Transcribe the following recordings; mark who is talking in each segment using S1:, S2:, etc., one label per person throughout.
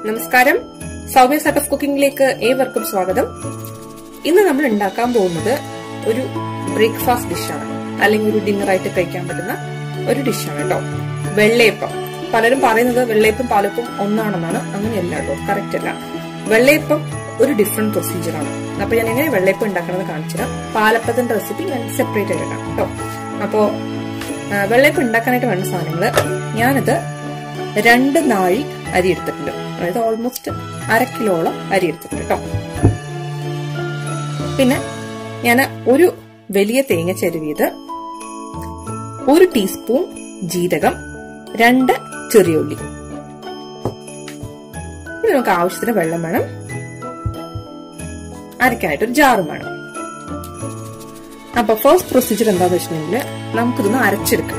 S1: നമസ്കാരം Soumya set of കുക്കിംഗിലേക്ക് ഏവർക്കും സ്വാഗതം ഇന്ന് നമ്മൾ ഉണ്ടാക്കാൻ പോകുന്നത് ഒരു ബ്രേക്ക്ഫാസ്റ്റ് ഡിഷാണ് അല്ലെങ്കിൽ ഒരു ഡിന്നർ ആയിട്ട് കഴിക്കാൻ പറ്റുന്ന ഒരു ഡിഷാണ് കേട്ടോ വെള്ളയപ്പം പലരും പറയുന്നത് വെള്ളയപ്പം പാലപ്പം ഒന്നാണെന്നാണ് അങ്ങനെയല്ല കേട്ടോ കറക്റ്റ് അല്ല വെള്ളയപ്പം ഒരു ഡിഫറെന്റ് പ്രൊസീജിയറാണ് അപ്പൊ ഞാൻ എങ്ങനെ വെള്ളയപ്പം ഉണ്ടാക്കണമെന്ന് കാണിച്ചുതരാം പാലപ്പത്തിന്റെ റെസിപ്പി ഞാൻ സെപ്പറേറ്റ് ആയിട്ട് ഇടാം കേട്ടോ അപ്പോ ആ, വെള്ളയപ്പം ഉണ്ടാക്കാനായിട്ട് വേണ്ട സാധനങ്ങള് ഞാനിത് രണ്ട് നാഴി അരി എടുത്തിട്ടുണ്ട് അതായത് ഓൾമോസ്റ്റ് അര കിലോളം അരി എടുത്തിട്ടുണ്ട് കേട്ടോ പിന്നെ ഞാൻ ഒരു വലിയ തേങ്ങ ചെരുവിയത് ഒരു ടീസ്പൂൺ ജീരകം രണ്ട് ചെറിയ ഉള്ളി ഇനി നമുക്ക് ആവശ്യത്തിന് വെള്ളം വേണം അരക്കാനായിട്ട് ഒരു ജാറും വേണം അപ്പൊ ഫസ്റ്റ് പ്രൊസീജിയർ എന്താന്ന് വെച്ചിട്ടുണ്ടെങ്കിൽ നമുക്കിതൊന്ന് അരച്ചെടുക്കാം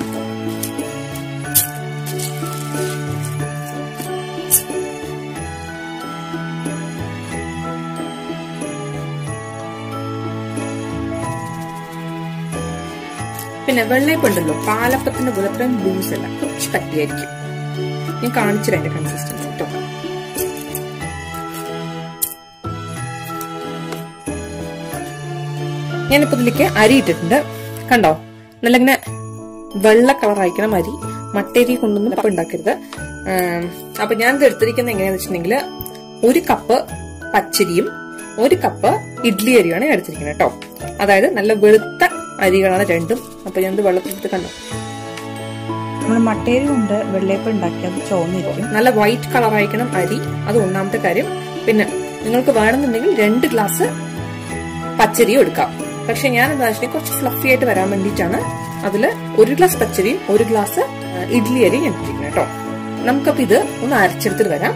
S1: പിന്നെ വെള്ളയപ്പം ഉണ്ടല്ലോ പാലപ്പത്തിന്റെ പോലെ അത്രയും ലൂസ് അല്ല കുറച്ച് കട്ടിയായിരിക്കും ഞാൻ കാണിച്ചില്ല എന്റെ കൺസിസ്റ്റൻസി കേട്ടോ ഞാനിപ്പോ ഇതിലേക്ക് അരി ഇട്ടിട്ടുണ്ട് കണ്ടോ നല്ല ഇങ്ങനെ വെള്ള കളർ അയക്കണം അരി മട്ടേരി കൊണ്ടൊന്നും അപ്പം ഉണ്ടാക്കരുത് ആം, അപ്പൊ ഞാൻ ഇത് എടുത്തിരിക്കുന്നത് എങ്ങനെയാന്ന് വെച്ചിട്ടുണ്ടെങ്കിൽ ഒരു കപ്പ് പച്ചരിയും ഒരു കപ്പ് ഇഡ്ലി അരിയാണ് ഞാൻ എടുത്തിരിക്കുന്നത് കേട്ടോ അതായത് നല്ല വെളുത്ത അരികളാണ് രണ്ടും അപ്പൊ ഞാനിത് വെള്ളത്തിലിട്ട് കണ്ടോ
S2: നമ്മൾ മട്ടേരി കൊണ്ട് വെള്ളയപ്പം ഉണ്ടാക്കി അത് ചുവന്നിരിക്കും
S1: നല്ല വൈറ്റ് കളർ ആയിരിക്കണം അരി അത് ഒന്നാമത്തെ കാര്യം പിന്നെ നിങ്ങൾക്ക് വേണമെന്നുണ്ടെങ്കിൽ രണ്ട് ഗ്ലാസ് പച്ചരിയും എടുക്കാം പക്ഷെ ഞാൻ എന്താ വെച്ചാൽ കുറച്ച് ഫ്ലഫി ആയിട്ട് വരാൻ വേണ്ടിയിട്ടാണ് അതിൽ ഒരു ഗ്ലാസ് പച്ചരിയും ഒരു ഗ്ലാസ് ആ, ഇഡ്ലി അരിയും ഞാൻ ഇട്ടിരിക്കുന്നത് കേട്ടോ നമുക്കപ്പോ ഇത് ഒന്ന് അരച്ചെടുത്തിട്ട് വരാം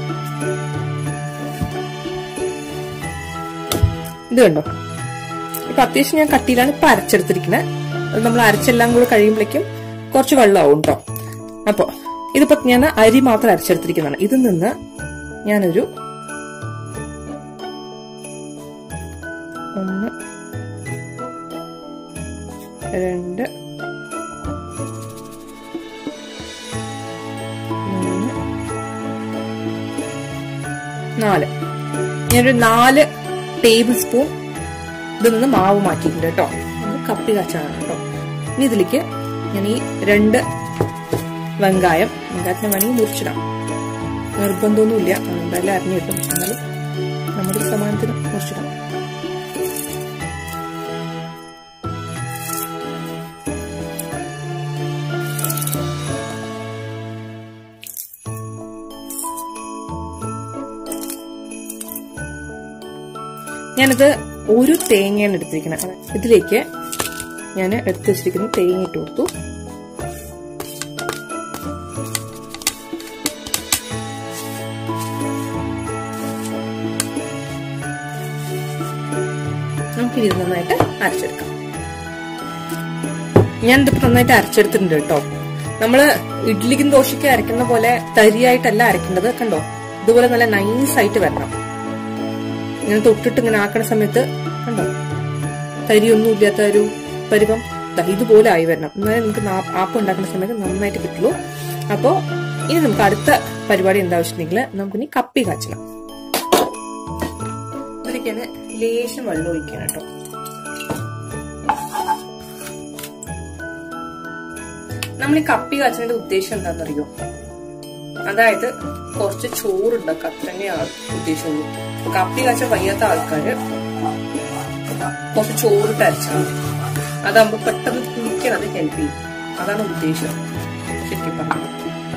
S1: ഇത് കണ്ടോ ഇപ്പൊ അത്യാവശ്യം ഞാൻ കട്ടിയിലാണ് ഇപ്പൊ അരച്ചെടുത്തിരിക്കുന്നത് അത് നമ്മൾ അരച്ചെല്ലാം കൂടെ കഴിയുമ്പോഴേക്കും കുറച്ച് വെള്ളമാവും കേട്ടോ അപ്പൊ ഇതിപ്പോ ഞാൻ അരി മാത്രം അരച്ചെടുത്തിരിക്കുന്നതാണ് ഇതിൽ നിന്ന് ഞാനൊരു ഒന്ന് രണ്ട് മൂന്ന് നാല് ഞാനൊരു നാല് ടേബിൾ സ്പൂൺ ഇതിൽ നിന്ന് മാവ് മാറ്റിയിട്ടുണ്ട് കേട്ടോ അത് കപ്പി കാച്ചാണ് കേട്ടോ ഇനി ഇതിലേക്ക് ഞാൻ ഈ രണ്ട് വെങ്കായം വെങ്കായത്തിന് വേണമെങ്കിൽ മുറിച്ചിടാം നിർബന്ധമൊന്നുമില്ല എന്തായാലും അറിഞ്ഞു കിട്ടും എന്നാലും നമ്മുടെ ഒരു സമാനത്തിന് മുറിച്ചിടാം ഞാനിത് ഒരു തേങ്ങയാണ് എടുത്തിരിക്കുന്നത് ഇതിലേക്ക് ഞാൻ എടുത്തു വെച്ചിരിക്കുന്ന തേങ്ങ ഇട്ട് കൊടുത്തു നമുക്കിനി ഇത് നന്നായിട്ട് അരച്ചെടുക്കാം ഞാൻ ഇതിപ്പോ നന്നായിട്ട് അരച്ചെടുത്തിട്ടുണ്ട് കേട്ടോ നമ്മള് ഇഡ്ലിക്കും ദോശയ്ക്കും അരയ്ക്കുന്ന പോലെ തരിയായിട്ടല്ല അരയ്ക്കേണ്ടത് കണ്ടോ ഇതുപോലെ നല്ല നൈസ് ആയിട്ട് വരണം ഇങ്ങനെ തൊട്ടിട്ട് ഇങ്ങനെ ആക്കണ സമയത്ത് കണ്ടോ തരിയൊന്നും ഇല്ലാത്ത ഒരു പരിവം ദാ ഇതുപോലെ ആയി വരണം എന്നാലേ നമുക്ക് നാ- ആപ്പം ഉണ്ടാക്കുന്ന സമയത്ത് നന്നായിട്ട് കിട്ടുള്ളൂ അപ്പോ ഇനി നമുക്ക് അടുത്ത പരിപാടി എന്താ വെച്ചിട്ടുണ്ടെങ്കിൽ നമുക്കിനി കപ്പി കാച്ചണം ഇതിലേക്കാണ് ലേശം വെള്ളം ഒഴിക്കണം കേട്ടോ നമ്മൾ ഈ കപ്പി കാച്ചുന്നതിന്റെ ഉദ്ദേശം എന്താണെന്നറിയോ അതായത് കുറച്ച് ചോറുണ്ടാക്കുക അത്ര തന്നെയാണ് ഉദ്ദേശമുള്ളൂ അപ്പൊ കപ്പി കാച്ച വയ്യാത്ത ആൾക്കാര് കുറച്ച് ചോറിട്ട് അരച്ചാൽ മതി അതാകുമ്പോ പെട്ടെന്ന് കുളിക്കണത് ഹെൽപ്പ് ചെയ്യും അതാണ് ഉദ്ദേശം ശരിക്കും പറഞ്ഞത്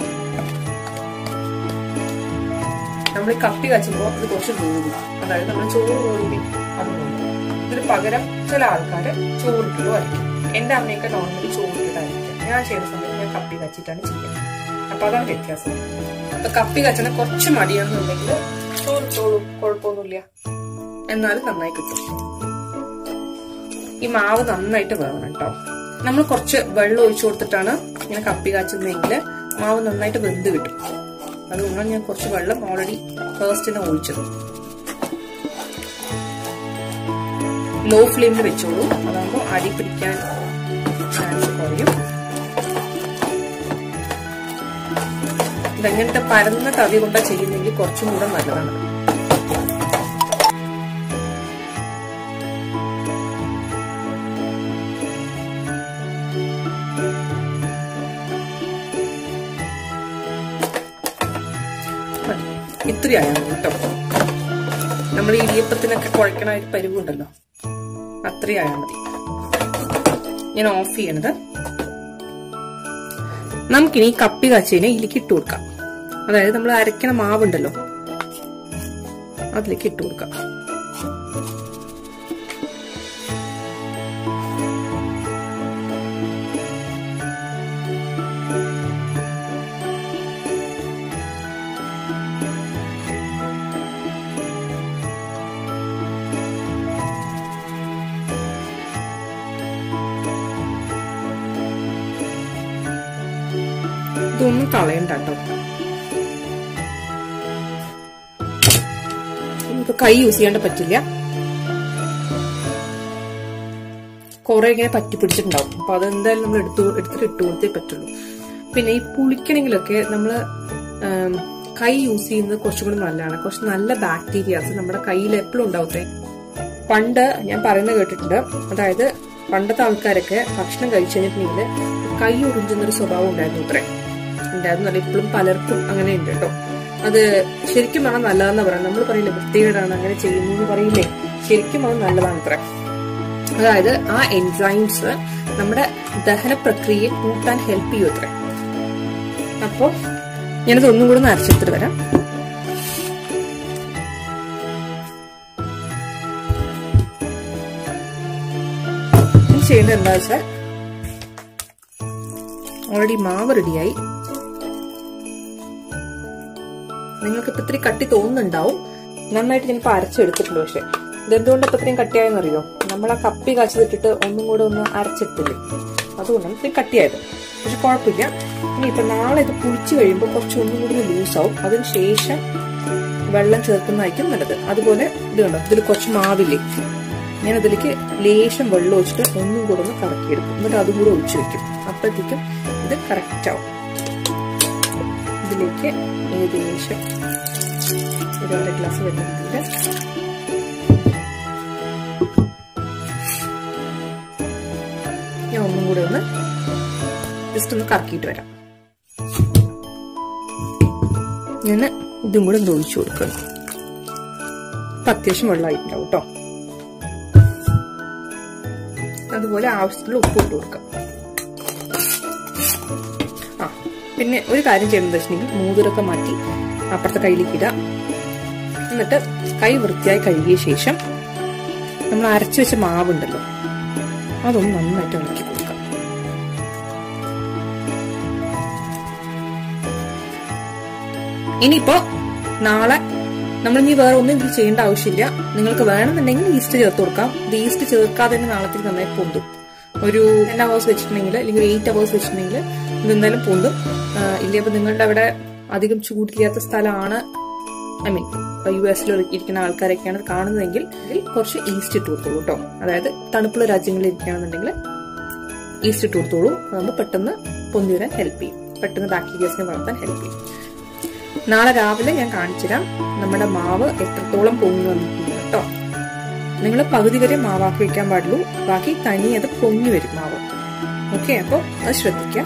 S1: നമ്മൾ ഈ കപ്പി കാച്ചുമ്പോ അത് കുറച്ച് വേവും അതായത് നമ്മൾ ചോറ് വേണ്ടി അത് വേവും ഇതിന് പകരം ചില ആൾക്കാര് ചോറിട്ടിട്ട് അരയ്ക്കും എന്റെ അമ്മയൊക്കെ നോർമലി ചോറിട്ടിട്ട് അരയ്ക്കും ഞാൻ ചെയ്യുന്ന സമയത്ത് ഞാൻ കപ്പി കാച്ചിട്ടാണ് ചെയ്യുന്നത് അപ്പൊ അതാണ് വ്യത്യാസം അപ്പൊ കപ്പി കാച്ചണ കുറച്ച് മടിയാണെന്നുണ്ടെങ്കിൽ ചോറിട്ടോളൂ കുഴപ്പമൊന്നുമില്ല എന്നാലും നന്നായി കിട്ടും ഈ മാവ് നന്നായിട്ട് വേണം കേട്ടോ നമ്മൾ കുറച്ച് വെള്ളം ഒഴിച്ചു കൊടുത്തിട്ടാണ് ഇങ്ങനെ കപ്പി കാച്ചുന്നതെങ്കിൽ മാവ് നന്നായിട്ട് വെന്ത് കിട്ടും അതുകൊണ്ടാണ് ഞാൻ കുറച്ച് വെള്ളം ഓൾറെഡി ഫേസ്റ്റിന് ഒഴിച്ചത് ലോ ഫ്ലെയിമിൽ വെച്ചോളൂ അതാകുമ്പോൾ അടി പിടിക്കാൻ ചാൻസ് കുറയും ഇതെങ്ങനത്തെ പരന്ന തവി കൊണ്ടാ ചെയ്യുന്നെങ്കിൽ കുറച്ചും കൂടെ നല്ലതാണ് മതി. ഇത്രയായാൽ മതി കേട്ടോ നമ്മൾ ഈ ഇടിയപ്പത്തിനൊക്കെ കുഴക്കണ ഒരു പരിവുണ്ടല്ലോ അത്രയായാൽ മതി ഞാൻ ഓഫ് ചെയ്യണത് നമുക്കിനി ഈ കപ്പി കാച്ചതിനെ ഇതിലേക്ക് ഇട്ട് കൊടുക്കാം അതായത് നമ്മൾ അരക്കണ മാവുണ്ടല്ലോ അതിലേക്ക് ഇട്ട് കൊടുക്കാം ഇതൊന്നും കളയണ്ട കേട്ടോ നമുക്ക് കൈ യൂസ് ചെയ്യാണ്ട് പറ്റില്ല കുറെ ഇങ്ങനെ പറ്റി പിടിച്ചിട്ടുണ്ടാവും അപ്പൊ അതെന്തായാലും നമ്മൾ എടുത്തു എടുത്തിട്ട് ഇട്ട് കൊടുത്തേ പറ്റുള്ളൂ പിന്നെ ഈ പുളിക്കണെങ്കിലൊക്കെ നമ്മൾ കൈ യൂസ് ചെയ്യുന്നത് കുറച്ചും കൂടി നല്ലതാണ് കുറച്ച് നല്ല ബാക്ടീരിയാസ് നമ്മുടെ കയ്യിൽ എപ്പോഴും ഉണ്ടാവത്തെ പണ്ട് ഞാൻ പറയുന്നത് കേട്ടിട്ടുണ്ട് അതായത് പണ്ടത്തെ ആൾക്കാരൊക്കെ ഭക്ഷണം കഴിച്ചു കഴിഞ്ഞിട്ടുണ്ടെങ്കിൽ കൈ ഉറിഞ്ചുന്നൊരു സ്വഭാവം ഉണ്ടായിരുന്നു അത്രേ ഉണ്ടായിരുന്നല്ല ഇപ്പോഴും പലർക്കും അങ്ങനെ ഉണ്ട് കേട്ടോ അത് ശരിക്കും പറഞ്ഞാൽ നല്ലതെന്ന് പറയാം നമ്മൾ പറയില്ലേ വൃത്തികേടാണ് അങ്ങനെ ചെയ്യുന്നു എന്ന് പറയില്ലേ ശരിക്കും അത് നല്ലതാണ് അത്ര അതായത് ആ എൻസൈംസ് നമ്മുടെ ദഹന പ്രക്രിയയെ കൂട്ടാൻ ഹെൽപ്പ് ചെയ്യും അത്ര അപ്പോ ഞാനത് ഒന്നും കൂടെ ഒന്ന് അരച്ചെടുത്തിട്ട് വരാം ഇനി ചെയ്യേണ്ടത് എന്താ വെച്ചാൽ ഓൾറെഡി മാവ് റെഡിയായി നിങ്ങൾക്ക് ഇപ്പൊ ഇത്തിരി കട്ടി തോന്നുന്നുണ്ടാവും നന്നായിട്ട് ഞാനിപ്പോ അരച്ചെടുത്തിട്ടുണ്ട് പക്ഷെ ഇതെന്തുകൊണ്ട് ഇപ്പൊ ഇത്രയും കട്ടിയായെന്നറിയോ നമ്മൾ ആ കപ്പി കാച്ചതിട്ടിട്ട് ഒന്നും കൂടെ ഒന്ന് അരച്ചെടുത്തില്ലേ അതുകൊണ്ടാണ് ഇത്രയും കട്ടിയായത് പക്ഷെ കുഴപ്പമില്ല ഇനി ഇപ്പൊ നാളെ ഇത് പുളിച്ചു കഴിയുമ്പോൾ കുറച്ച് ഒന്നും കൂടി ലൂസാവും അതിന് ശേഷം വെള്ളം ചേർക്കുന്നതായിരിക്കും നല്ലത് അതുപോലെ ഇത് കണ്ടോ ഇതിൽ കുറച്ച് മാവില്ലേ ഞാൻ അതിലേക്ക് ലേശം വെള്ളം ഒഴിച്ചിട്ട് ഒന്നും കൂടെ ഒന്ന് കറക്കിയെടുക്കും എന്നിട്ട് അതും കൂടെ ഒഴിച്ചു വെക്കും അപ്പോഴത്തേക്കും ഇത് കറക്റ്റ് ആവും ഇതിലേക്ക് ഏകദേശം ഒരു അര ഗ്ലാസ് വെള്ളത്തില് ഞാൻ ഒന്നും കൂടെ ഒന്ന് ജസ്റ്റ് ഒന്ന് കറക്കിയിട്ട് വരാം ഞാൻ ഇതും കൂടെ ഒന്ന് ഒഴിച്ചു കൊടുക്കണം അപ്പൊ അത്യാവശ്യം വെള്ളമായിട്ടുണ്ടാവും കേട്ടോ അതുപോലെ ആവശ്യത്തിനുള്ള ഉപ്പ് ഇട്ട് കൊടുക്കാം ആ പിന്നെ ഒരു കാര്യം ചെയ്യുന്നത് വെച്ചിട്ടുണ്ടെങ്കിൽ മൂതിരൊക്കെ മാറ്റി അപ്പുറത്തെ കയ്യിലേക്ക് ഇടാം എന്നിട്ട് കൈ വൃത്തിയായി കഴുകിയ ശേഷം നമ്മൾ അരച്ചു വെച്ച മാവുണ്ടല്ലോ അതൊന്ന് നന്നായിട്ട് ഇളക്കി കൊടുക്കാം ഇനിയിപ്പോ നാളെ നമ്മൾ ഇനി വേറെ ഒന്നും ഇതിൽ ചെയ്യേണ്ട ആവശ്യമില്ല നിങ്ങൾക്ക് വേണമെന്നുണ്ടെങ്കിൽ ഈസ്റ്റ് ചേർത്ത് കൊടുക്കാം ഇത് ഈസ്റ്റ് ചേർക്കാതെ തന്നെ നാളത്തേക്ക് നന്നായി പൊന്തും ഒരു ടെൻ അവേഴ്സ് വെച്ചിട്ടുണ്ടെങ്കിൽ അല്ലെങ്കിൽ എയ്റ്റ് അവേഴ്സ് വെച്ചിട്ടുണ്ടെങ്കിൽ ഇത് എന്തായാലും പൊന്തും ഇല്ല ഇപ്പൊ നിങ്ങളുടെ അവിടെ അധികം ചൂടില്ലാത്ത സ്ഥലമാണ് ഐ മീൻ യു എസിൽ ഇരിക്കുന്ന ആൾക്കാരൊക്കെയാണ് കാണുന്നതെങ്കിൽ ഇതിൽ കുറച്ച് ഈസ്റ്റ് ഇട്ട് കൊടുത്തോളൂ കേട്ടോ അതായത് തണുപ്പുള്ള രാജ്യങ്ങളിൽ ഇരിക്കുകയാണെന്നുണ്ടെങ്കിൽ ഈസ്റ്റ് ഇട്ട് കൊടുത്തോളൂ അതാകുമ്പോൾ പെട്ടെന്ന് പൊന്തി വരാൻ ഹെൽപ്പ് ചെയ്യും പെട്ടെന്ന് ബാക്ടീരിയസിനെ വളർത്താൻ ഹെൽപ്പ് ചെയ്യും നാളെ രാവിലെ ഞാൻ കാണിച്ചുതരാം നമ്മുടെ മാവ് എത്രത്തോളം പൊങ്ങി വന്നിട്ടുണ്ട് കേട്ടോ നിങ്ങൾ പകുതി വരെ മാവാക്കി വെക്കാൻ പാടുള്ളൂ ബാക്കി തനി അത് പൊങ്ങി വരും മാവ് ഓക്കെ അപ്പോൾ അത് ശ്രദ്ധിക്കാം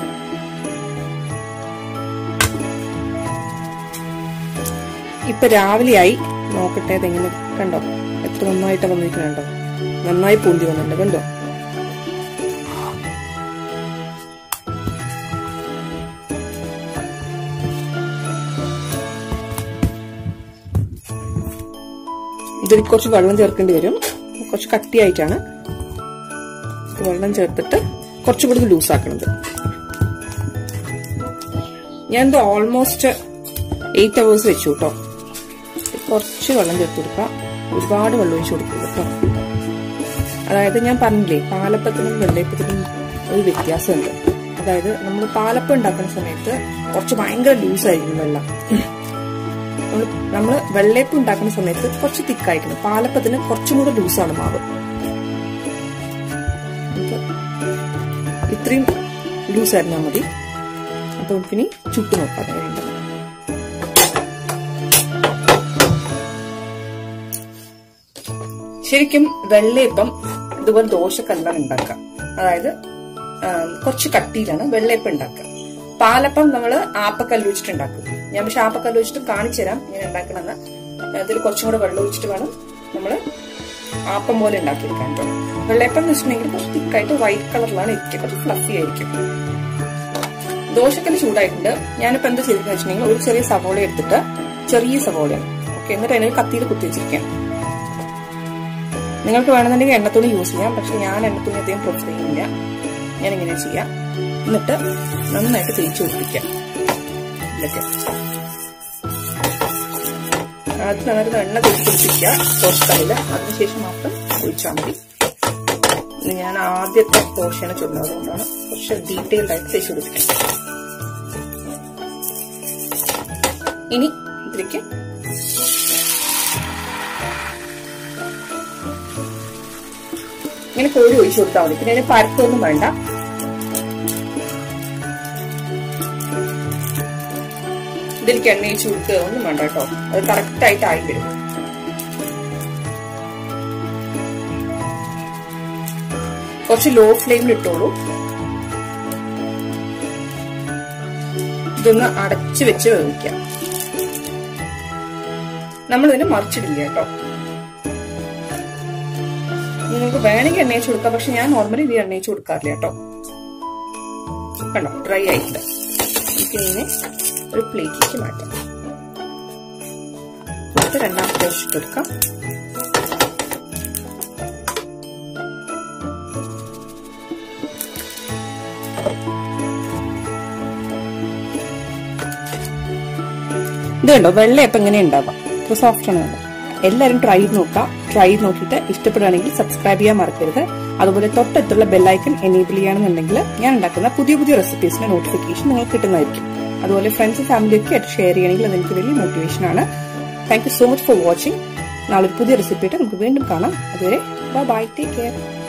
S1: ഇപ്പൊ രാവിലെയായി നോക്കട്ടെ അതെങ്ങനെ കണ്ടോ എത്ര നന്നായിട്ട് വന്നിരിക്കുന്നുണ്ടോ നന്നായി പൊന്തി വന്നിട്ടുണ്ട് കണ്ടോ ഇതിൽ കുറച്ച് വെള്ളം ചേർക്കേണ്ടി വരും കുറച്ച് കട്ടിയായിട്ടാണ് വെള്ളം ചേർത്തിട്ട് കുറച്ചും കൂടി ലൂസ് ആക്കണത് ഞാനിത് ഓൾമോസ്റ്റ് എയ്റ്റ് അവേഴ്സ് വെച്ചു കേട്ടോ കുറച്ച് വെള്ളം ചേർത്ത് കൊടുക്കാം ഒരുപാട് വെള്ളം ഒഴിച്ചു കൊടുക്കുക കേട്ടോ അതായത് ഞാൻ പറഞ്ഞില്ലേ പാലപ്പത്തിനും വെള്ളയപ്പത്തിനും ഒരു വ്യത്യാസമുണ്ട് അതായത് നമ്മൾ പാലപ്പം ഉണ്ടാക്കുന്ന സമയത്ത് കുറച്ച് ഭയങ്കര ലൂസായിരിക്കും വെള്ളം നമ്മൾ നമ്മൾ വെള്ളയപ്പം ഉണ്ടാക്കുന്ന സമയത്ത് കുറച്ച് തിക്കായിരിക്കണം പാലപ്പത്തിന് കുറച്ചും കൂടെ ലൂസാണ് മാവ് ഇത്രയും ലൂസായിരുന്നാൽ മതി അപ്പൊ നമുക്കിനി ചുട്ടു നോക്കാം എങ്ങനെയുണ്ട് ശരിക്കും വെള്ളയപ്പം ഇതുപോലെ ദോശക്കല്ലാണ് ഉണ്ടാക്കുക അതായത് ആം, കുറച്ച് കട്ടിയിലാണ് വെള്ളയപ്പം ഉണ്ടാക്കുക പാലപ്പം നമ്മൾ ആപ്പക്കല്ല് വെച്ചിട്ട് ഉണ്ടാക്കും ഞാൻ പക്ഷെ ആപ്പക്കല്ല് വെച്ചിട്ട് കാണിച്ചു തരാം ഇങ്ങനെ ഉണ്ടാക്കണമെന്ന് അതിൽ കുറച്ചും കൂടെ വെള്ളം ഒഴിച്ചിട്ട് വേണം നമ്മൾ ആപ്പം പോലെ ഉണ്ടാക്കിയെടുക്കാൻ കേട്ടോ വെള്ളയപ്പം എന്ന് വെച്ചിട്ടുണ്ടെങ്കിൽ കുറച്ച് തിക്കായിട്ട് വൈറ്റ് കളറിലാണ് ഇരിക്കുക കുറച്ച് ഫ്ലഫി ആയിരിക്കും ദോശക്കല്ല് ചൂടായിട്ടുണ്ട് ഞാനിപ്പോ എന്താ ചെയ്തെന്ന് വെച്ചിട്ടുണ്ടെങ്കിൽ ഒരു ചെറിയ സവോള എടുത്തിട്ട് ചെറിയ സവോളയാണ് ഓക്കെ എന്നിട്ട് അതിന് കത്തിയിൽ കുത്തി വെച്ചിരിക്കാം നിങ്ങൾക്ക് വേണമെന്നുണ്ടെങ്കിൽ എണ്ണത്തുണി യൂസ് ചെയ്യാം പക്ഷെ ഞാൻ എണ്ണത്തുണി അധികം പ്രിഫർ ചെയ്യുന്നില്ല ഞാൻ ഇങ്ങനെ ചെയ്യാം എന്നിട്ട് നന്നായിട്ട് തേച്ച് പിടിപ്പിക്കാം ഇതൊക്കെ ആദ്യം നന്നായിട്ട് എണ്ണ തേച്ച് പിടിപ്പിക്കുക ദോശക്കല്ലില് അതിനുശേഷം മാത്രം ഒഴിച്ചാൽ മതി ഇത് ഞാൻ ആദ്യത്തെ ദോശയാണ് ചുടുന്നത് അതുകൊണ്ടാണ് കുറച്ച് ഡീറ്റെയിൽഡ് ആയിട്ട് തേച്ച് പിടിപ്പിക്കുന്നത് ഇനി ഇതിലേക്ക് ഇങ്ങനെ കോഴി ഒഴിച്ചു കൊടുത്താൽ മതി പിന്നെ അതിന് പരത്തൊന്നും വേണ്ട ഇതിലേക്ക് എണ്ണ ഒഴിച്ചു കൊടുക്കുക ഒന്നും വേണ്ട കേട്ടോ അത് കറക്റ്റ് ആയിട്ട് ആയി വരും കുറച്ച് ലോ ഫ്ലെയിമിൽ ഇട്ടോളൂ ഇതൊന്ന് അടച്ചു വെച്ച് വേവിക്കാം നമ്മളിതിനെ മറിച്ചിടില്ല കേട്ടോ നിങ്ങൾക്ക് വേണമെങ്കിൽ എണ്ണയിച്ച് കൊടുക്കാം പക്ഷെ ഞാൻ നോർമലി ഇത് എണ്ണയിച്ച് കൊടുക്കാറില്ല കേട്ടോ കണ്ടോ ഡ്രൈ ആയിട്ടില്ല നമുക്ക് ഇതിനെ ഒരു പ്ലേറ്റിലേക്ക് മാറ്റാം എന്നിട്ട് രണ്ടാമത്തെ ഒഴിച്ചിട്ട് കൊടുക്കാം ഇത് കണ്ടോ വെള്ളയപ്പം എങ്ങനെ ഉണ്ടാവാം ഇത്ര സോഫ്റ്റ് ആണ് കണ്ടോ എല്ലാവരും ട്രൈ ചെയ്ത് നോക്കാം ട്രൈ ചെയ്ത് നോക്കിയിട്ട് ഇഷ്ടപ്പെടുകയാണെങ്കിൽ സബ്സ്ക്രൈബ് ചെയ്യാൻ മറക്കരുത് അതുപോലെ തൊട്ടടുത്തുള്ള ബെല്ലൈക്കൺ എനേബിൾ ചെയ്യുകയാണെന്നുണ്ടെങ്കിൽ ഞാൻ ഉണ്ടാക്കുന്ന പുതിയ പുതിയ റെസിപ്പീസിന്റെ നോട്ടിഫിക്കേഷൻ നിങ്ങൾക്ക് കിട്ടുന്നതായിരിക്കും അതുപോലെ ഫ്രണ്ട്സ് ഫാമിലിയൊക്കെ ആയിട്ട് ഷെയർ ചെയ്യണമെങ്കിൽ അതെനിക്ക് വലിയ മോട്ടിവേഷൻ ആണ് thank you so much for watching നാളെ ഒരു പുതിയ റെസിപ്പി ആയിട്ട് നമുക്ക് വീണ്ടും കാണാം അതുവരെ ബൈ ടേക്ക് കെയർ